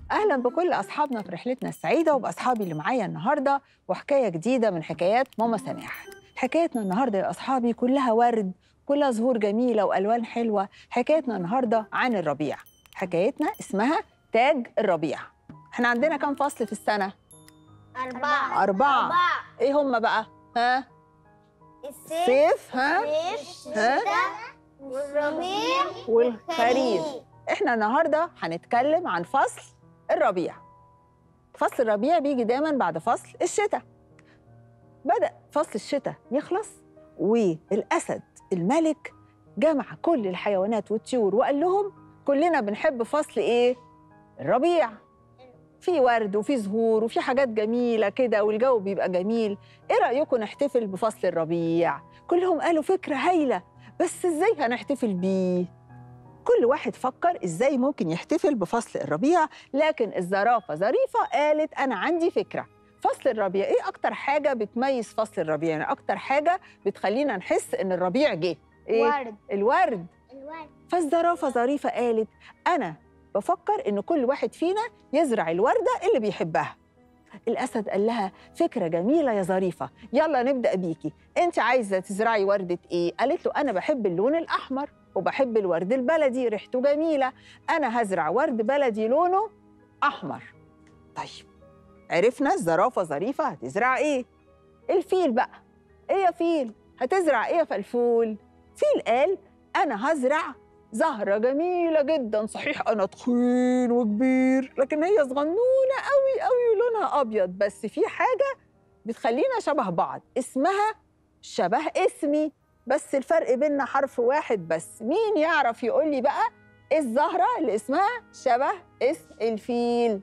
اهلا بكل اصحابنا في رحلتنا السعيده وباصحابي اللي معايا النهارده وحكايه جديده من حكايات ماما سماح حكايتنا النهارده يا اصحابي كلها ورد كلها زهور جميله والوان حلوه حكايتنا النهارده عن الربيع حكايتنا اسمها تاج الربيع احنا عندنا كام فصل في السنه أربعة أربعة. ايه هم بقى ها الصيف صيف ها الصيف ها؟ الشتاء والربيع والخريف احنا النهارده هنتكلم عن فصل الربيع فصل الربيع بيجي دايما بعد فصل الشتاء بدأ فصل الشتاء يخلص والأسد الملك جمع كل الحيوانات والطيور وقال لهم كلنا بنحب فصل ايه الربيع في ورد وفي زهور وفي حاجات جميلة كده والجو بيبقى جميل ايه رأيكم نحتفل بفصل الربيع كلهم قالوا فكرة هايلة بس ازاي هنحتفل بيه كل واحد فكر ازاي ممكن يحتفل بفصل الربيع لكن الزرافه ظريفه قالت انا عندي فكره فصل الربيع ايه اكتر حاجه بتميز فصل الربيع يعني اكتر حاجه بتخلينا نحس ان الربيع جه ايه ورد الورد الورد فالزرافه ظريفه قالت انا بفكر ان كل واحد فينا يزرع الورده اللي بيحبها الاسد قال لها فكره جميله يا ظريفه يلا نبدا بيكي انت عايزه تزرعي ورده ايه قالت له انا بحب اللون الاحمر وبحب الورد البلدي ريحته جميله انا هزرع ورد بلدي لونه احمر طيب عرفنا الزرافه ظريفه هتزرع ايه الفيل بقى ايه يا فيل هتزرع ايه يا فلفول فيل قال انا هزرع زهرة جميلة جدا صحيح أنا تخين وكبير لكن هي صغنونة قوي قوي ولونها أبيض بس في حاجة بتخلينا شبه بعض اسمها شبه اسمي بس الفرق بيننا حرف واحد بس مين يعرف يقول لي بقى إيه الزهرة اللي اسمها شبه اسم الفيل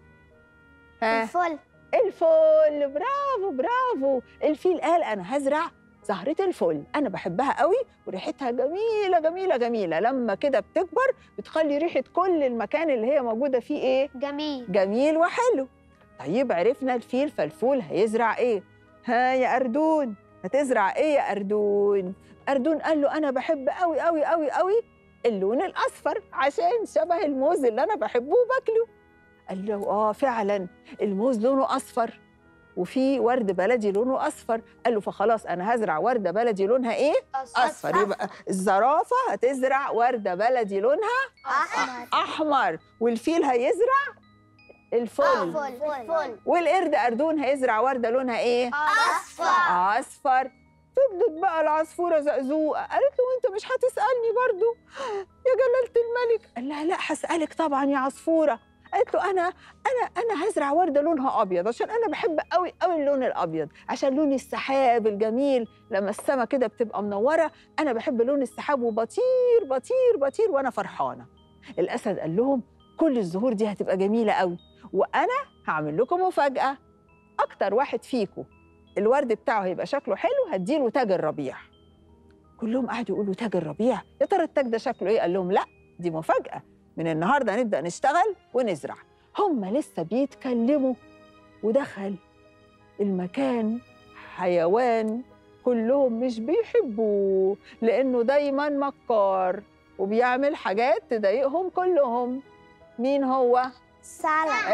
ها الفل الفل برافو برافو الفيل قال انا هزرع زهرة الفل أنا بحبها قوي وريحتها جميلة جميلة جميلة لما كده بتكبر بتخلي ريحة كل المكان اللي هي موجودة فيه إيه؟ جميل جميل وحلو طيب عرفنا الفيل فالفول هيزرع إيه؟ ها يا أردون هتزرع إيه يا أردون؟ أردون قال له أنا بحب قوي قوي قوي قوي اللون الأصفر عشان شبه الموز اللي أنا بحبه وباكله قال له آه فعلا الموز لونه أصفر وفي ورد بلدي لونه اصفر قال له فخلاص انا هزرع ورده بلدي لونها ايه اصفر يبقى الزرافه هتزرع ورده بلدي لونها أحمر احمر والفيل هيزرع الفل فل فل والقرد اردون هيزرع ورده لونها ايه أصفر اصفر فضلت بقى العصفوره زقزوقه قالت له انت مش هتسالني برضو يا جلاله الملك قال لها لا هسالك طبعا يا عصفوره قالت له انا انا انا هزرع ورده لونها ابيض عشان انا بحب قوي قوي اللون الابيض عشان لون السحاب الجميل لما السما كده بتبقى منوره انا بحب لون السحاب وبطير بطير بطير وانا فرحانه الاسد قال لهم كل الزهور دي هتبقى جميله قوي وانا هعمل لكم مفاجاه اكتر واحد فيكم الورد بتاعه هيبقى شكله حلو هديله تاج الربيع كلهم قعدوا يقولوا تاج الربيع يا ترى التاج ده شكله ايه قال لهم لا دي مفاجاه من النهارده هنبدا نشتغل ونزرع هم لسه بيتكلموا ودخل المكان حيوان كلهم مش بيحبوه لانه دايما مكار وبيعمل حاجات تضايقهم كلهم مين هو سلام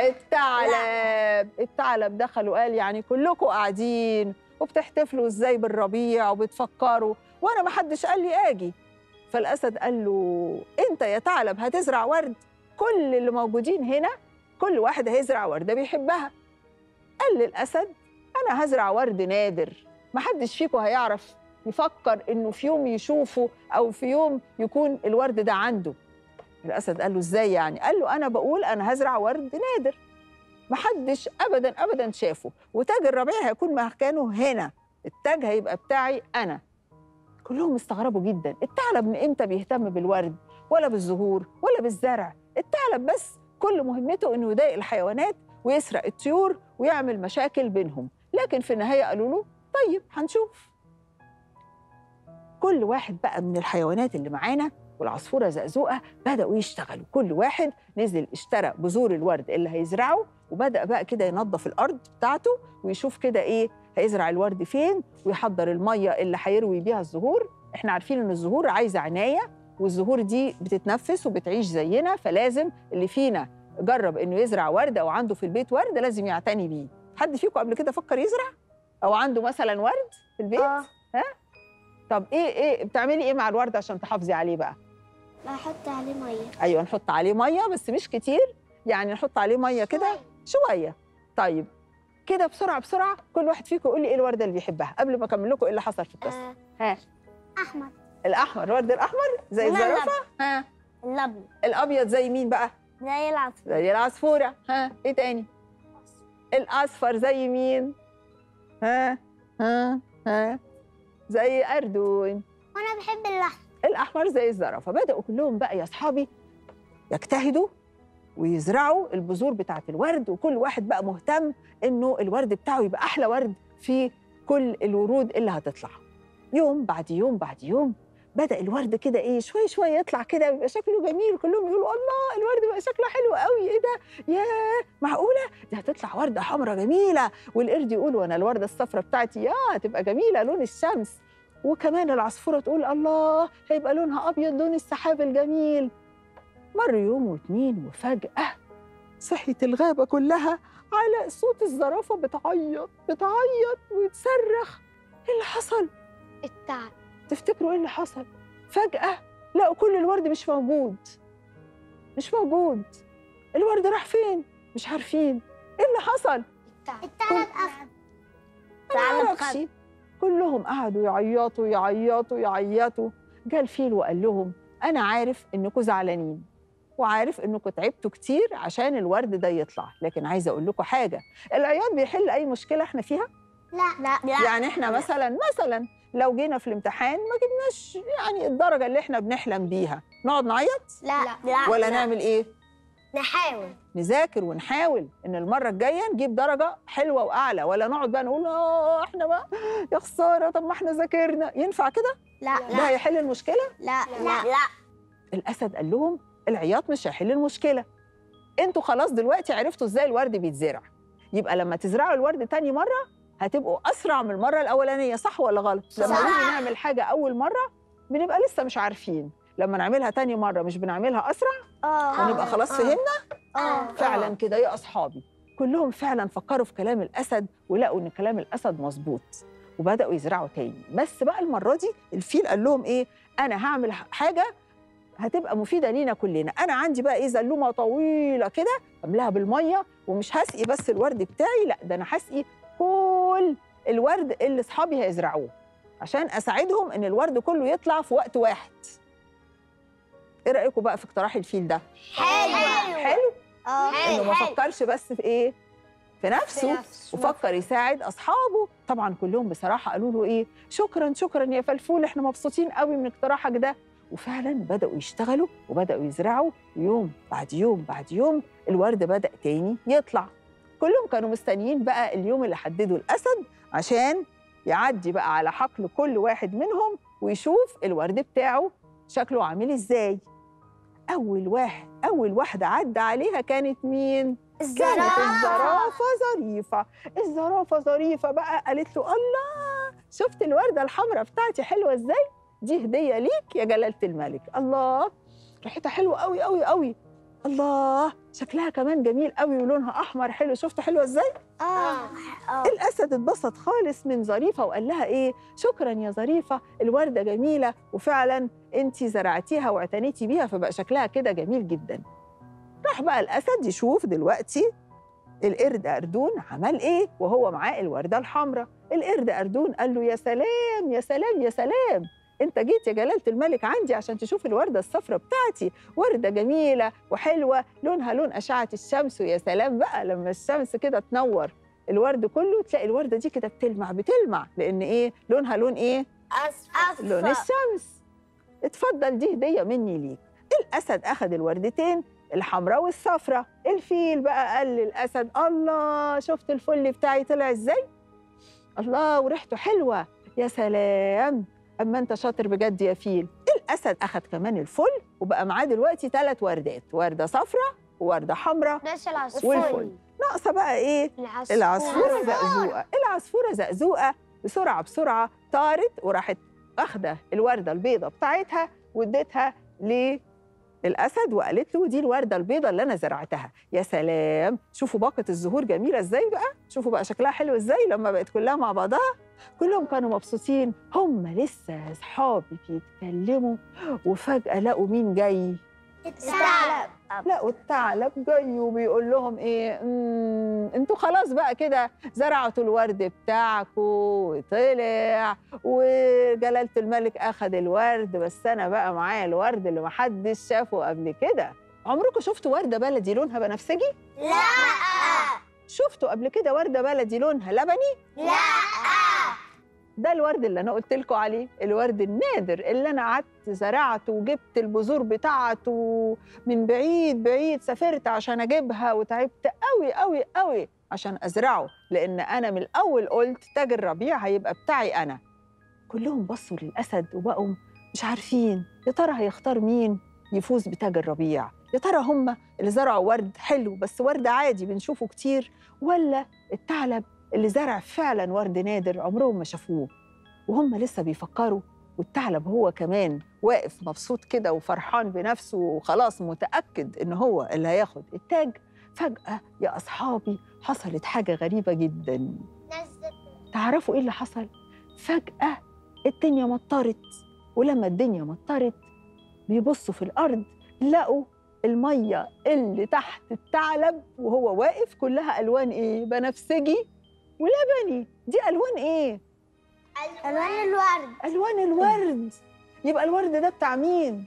الثعلب الثعلب دخل وقال يعني كلكم قاعدين وبتحتفلوا ازاي بالربيع وبتفكروا وانا ما حدش قال لي اجي فالاسد قال له انت يا ثعلب هتزرع ورد كل اللي موجودين هنا كل واحد هيزرع ورده بيحبها قال للاسد انا هزرع ورد نادر ما حدش فيكم هيعرف يفكر انه في يوم يشوفه او في يوم يكون الورد ده عنده الاسد قال له ازاي يعني قال له انا بقول انا هزرع ورد نادر محدش ابدا ابدا شافه وتاج الربيع هيكون مكانه هنا التاج هيبقى بتاعي انا كلهم استغربوا جدا الثعلب من امتى بيهتم بالورد ولا بالزهور ولا بالزرع الثعلب بس كل مهمته انه يضايق الحيوانات ويسرق الطيور ويعمل مشاكل بينهم لكن في النهايه قالوا له طيب هنشوف كل واحد بقى من الحيوانات اللي معانا والعصفوره زقزوقه بداوا يشتغلوا كل واحد نزل اشترى بذور الورد اللي هيزرعه وبدا بقى كده ينظف الارض بتاعته ويشوف كده ايه هيزرع الورد فين ويحضر الميه اللي هيروي بيها الزهور احنا عارفين ان الزهور عايزه عنايه والزهور دي بتتنفس وبتعيش زينا فلازم اللي فينا جرب انه يزرع ورد او عنده في البيت ورد لازم يعتني بيه حد فيكم قبل كده فكر يزرع او عنده مثلا ورد في البيت اه طب ايه ايه بتعملي ايه مع الورد عشان تحافظي عليه بقى بحط عليه ميه ايوه نحط عليه ميه بس مش كتير يعني نحط عليه ميه كده شويه طيب كده بسرعه بسرعه كل واحد فيكم يقول لي ايه الورده اللي بيحبها قبل ما اكمل لكم ايه اللي حصل في القصه آه. ها احمر الاحمر الورد الاحمر زي لا، لا. الزرافه ها اللبن الابيض زي مين بقى زي العصفور زي العصفوره ها ايه تاني الاصفر زي مين ها ها ها زي اردون وانا بحب اللحم الاحمر زي الزرافه بداوا كلهم بقى يا اصحابي يجتهدوا ويزرعوا البذور بتاعه الورد وكل واحد بقى مهتم انه الورد بتاعه يبقى احلى ورد في كل الورود اللي هتطلع يوم بعد يوم بعد يوم بدا الورد كده ايه شويه شويه يطلع كده ويبقى شكله جميل كلهم يقولوا الله الورد بقى شكله حلو قوي ايه ده ياه معقوله دي هتطلع ورده حمراء جميله والقرد يقول وانا الورده الصفراء بتاعتي يا هتبقى جميله لون الشمس وكمان العصفوره تقول الله هيبقى لونها ابيض لون السحاب الجميل مر يوم واتنين وفجاه صحيت الغابه كلها على صوت الزرافه بتعيط بتعيط وتصرخ ايه اللي حصل التعب تفتكروا ايه اللي حصل فجاه لقوا كل الورد مش موجود مش موجود الورد راح فين مش عارفين ايه اللي حصل التعب التعب اخذ ما أعرفش. كلهم قعدوا يعيطوا يعيطوا يعيطوا جه الفيل وقال لهم انا عارف انكم زعلانين وعارف انكم تعبتوا كتير عشان الورد ده يطلع لكن عايزه اقول لكم حاجه العياط بيحل اي مشكله احنا فيها لا لا لا يعني احنا مثلا مثلا لو جينا في الامتحان ما جبناش يعني الدرجه اللي احنا بنحلم بيها نقعد نعيط لا لا ولا لا. نعمل ايه نحاول نذاكر ونحاول ان المره الجايه نجيب درجه حلوه واعلى ولا نقعد بقى نقول اه احنا بقى يا خساره طب ما احنا ذاكرنا ينفع كده لا ده هيحل المشكله لا لا لا الاسد قال لهم العياط مش هيحل المشكله انتوا خلاص دلوقتي عرفتوا ازاي الورد بيتزرع يبقى لما تزرعوا الورد تاني مره هتبقوا اسرع من المره الاولانيه صح ولا غلط لما صح. نيجي نعمل حاجه اول مره بنبقى لسه مش عارفين لما نعملها تاني مره مش بنعملها اسرع اه ونبقى خلاص آه. فهمنا اه فعلا كده يا اصحابي كلهم فعلا فكروا في كلام الاسد ولقوا ان كلام الاسد مظبوط وبداوا يزرعوا تاني بس بقى المره دي الفيل قال لهم ايه انا هعمل حاجه هتبقى مفيده لينا كلنا انا عندي بقى ايه زلومه طويله كده املاها بالميه ومش هسقي بس الورد بتاعي لا ده انا هسقي كل الورد اللي اصحابي هيزرعوه عشان اساعدهم ان الورد كله يطلع في وقت واحد ايه رايكم بقى في اقتراح الفيل ده حلو حلو اه انه ما فكرش بس في ايه في نفسه نفسه. وفكر يساعد اصحابه طبعا كلهم بصراحه قالوا له ايه شكرا شكرا يا فلفول احنا مبسوطين قوي من اقتراحك ده وفعلا بداوا يشتغلوا وبداوا يزرعوا يوم بعد يوم بعد يوم الورد بدا تاني يطلع كلهم كانوا مستنيين بقى اليوم اللي حدده الاسد عشان يعدي بقى على حقل كل واحد منهم ويشوف الورد بتاعه شكله عامل ازاي اول واحد اول واحده عدى عليها كانت مين كانت الزرافة ظريفة الزرافة ظريفة بقى قالت له الله شفت الوردة الحمراء بتاعتي حلوة ازاي دي هدية ليك يا جلالة الملك الله ريحتها حلوة قوي قوي قوي الله شكلها كمان جميل قوي ولونها احمر حلو شفت حلوه ازاي اه اه الاسد اتبسط خالص من ظريفه وقال لها ايه شكرا يا ظريفه الورده جميله وفعلا انت زرعتيها واعتنيتي بيها فبقى شكلها كده جميل جدا راح بقى الاسد يشوف دلوقتي القرد اردون عمل ايه وهو معاه الورده الحمراء القرد اردون قال له يا سلام يا سلام يا سلام انت جيت يا جلاله الملك عندي عشان تشوف الورده الصفراء بتاعتي ورده جميله وحلوه لونها لون اشعه الشمس ويا سلام بقى لما الشمس كده تنور الورد كله تلاقي الورده دي كده بتلمع بتلمع لان ايه لونها لون ايه اصفر لون الشمس اتفضل دي هديه مني ليك الاسد اخذ الوردتين الحمراء والصفراء الفيل بقى قال للاسد الله شفت الفل بتاعي طلع ازاي الله وريحته حلوه يا سلام اما انت شاطر بجد يا فيل الاسد اخذ كمان الفل وبقى معاه دلوقتي ثلاث وردات ورده صفراء وورده حمراء ده العصفور والفل ناقصه بقى ايه العصفور العصفورة زقزوقة العصفورة زقزوقة بسرعة بسرعة طارت وراحت واخدة الوردة البيضة بتاعتها واديتها الاسد وقالت له دي الورده البيضاء اللي انا زرعتها يا سلام شوفوا باقه الزهور جميله ازاي بقى شوفوا بقى شكلها حلو ازاي لما بقت كلها مع بعضها كلهم كانوا مبسوطين هم لسه اصحابي بيتكلموا وفجاه لقوا مين جاي الثعلب لقوا الثعلب جاي وبيقول لهم ايه "مم، انتوا خلاص بقى كده زرعتوا الورد بتاعكم وطلع وجلالة الملك اخذ الورد بس انا بقى معايا الورد اللي محدش شافه قبل كده عمركم شفتوا وردة بلدي لونها بنفسجي؟ لا شفتوا قبل كده وردة بلدي لونها لبني؟ لا ده الورد اللي انا قلت لكم عليه الورد النادر اللي انا قعدت زرعته وجبت البذور بتاعته من بعيد بعيد سافرت عشان اجيبها وتعبت قوي قوي قوي عشان ازرعه لان انا من الاول قلت تاج الربيع هيبقى بتاعي انا كلهم بصوا للاسد وبقوا مش عارفين يا ترى هيختار مين يفوز بتاج الربيع يا ترى هم اللي زرعوا ورد حلو بس ورد عادي بنشوفه كتير ولا الثعلب اللي زرع فعلا ورد نادر عمرهم ما شافوه وهم لسه بيفكروا والثعلب هو كمان واقف مبسوط كده وفرحان بنفسه وخلاص متأكد إن هو اللي هياخد التاج فجأة يا أصحابي حصلت حاجة غريبة جدا تعرفوا إيه اللي حصل؟ فجأة الدنيا مطرت ولما الدنيا مطرت بيبصوا في الأرض لقوا المية اللي تحت الثعلب وهو واقف كلها ألوان إيه؟ بنفسجي ولبني دي ألوان إيه؟ الوان الورد ألوان الورد يبقى الورد ده بتاع مين؟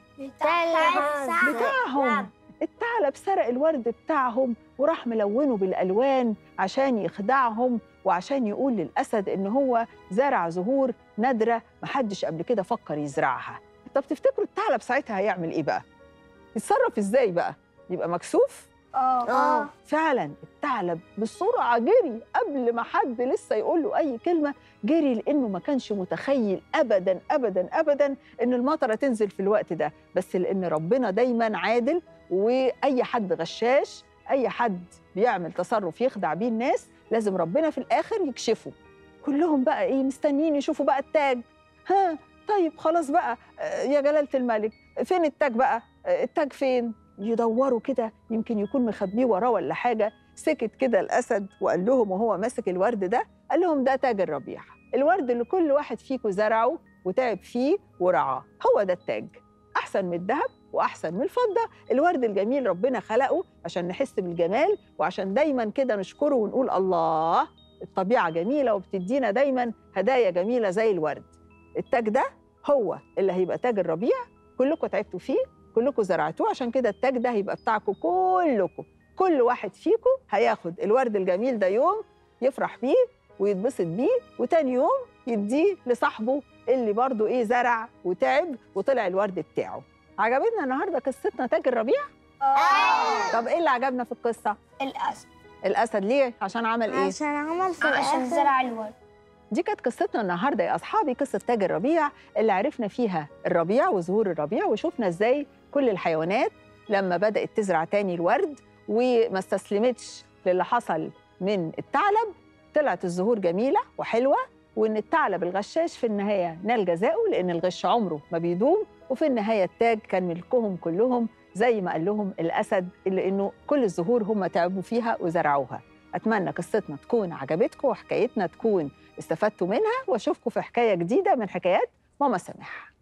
بتاعهم الثعلب سرق الورد بتاعهم وراح ملونه بالالوان عشان يخدعهم وعشان يقول للاسد ان هو زرع زهور نادره محدش قبل كده فكر يزرعها طب تفتكروا الثعلب ساعتها هيعمل ايه بقى يتصرف ازاي بقى يبقى مكسوف اه فعلا الثعلب بسرعه جري قبل ما حد لسه يقول له اي كلمه جري لانه ما كانش متخيل ابدا ابدا ابدا ان المطره تنزل في الوقت ده بس لان ربنا دايما عادل واي حد غشاش اي حد بيعمل تصرف يخدع بيه الناس لازم ربنا في الاخر يكشفه كلهم بقى ايه مستنيين يشوفوا بقى التاج ها طيب خلاص بقى آه، يا جلاله الملك فين التاج بقى آه، التاج فين يدوروا كده يمكن يكون مخبيه وراه ولا حاجه سكت كده الاسد وقال لهم وهو ماسك الورد ده قال لهم ده تاج الربيع الورد اللي كل واحد فيكم زرعه وتعب فيه ورعاه هو ده التاج احسن من الذهب واحسن من الفضه الورد الجميل ربنا خلقه عشان نحس بالجمال وعشان دايما كده نشكره ونقول الله الطبيعه جميله وبتدينا دايما هدايا جميله زي الورد التاج ده هو اللي هيبقى تاج الربيع كلكم تعبتوا فيه كلكم زرعتوه عشان كده التاج ده هيبقى بتاعكم كلكم كل واحد فيكم هياخد الورد الجميل ده يوم يفرح بيه ويتبسط بيه وتاني يوم يديه لصاحبه اللي برضه ايه زرع وتعب وطلع الورد بتاعه عجبتنا النهارده قصتنا تاج الربيع اه طب ايه اللي عجبنا في القصه الاسد الاسد ليه عشان عمل ايه عشان عمل في عشان الآخر زرع الورد دي كانت قصتنا النهارده يا اصحابي قصه تاج الربيع اللي عرفنا فيها الربيع وظهور الربيع وشفنا ازاي كل الحيوانات لما بدات تزرع تاني الورد وما استسلمتش للي حصل من الثعلب طلعت الزهور جميله وحلوه وان الثعلب الغشاش في النهايه نال جزاؤه لان الغش عمره ما بيدوم وفي النهايه التاج كان ملكهم كلهم زي ما قال لهم الاسد اللي انه كل الزهور هم تعبوا فيها وزرعوها اتمنى قصتنا تكون عجبتكم وحكايتنا تكون استفدتوا منها واشوفكم في حكايه جديده من حكايات ماما سامح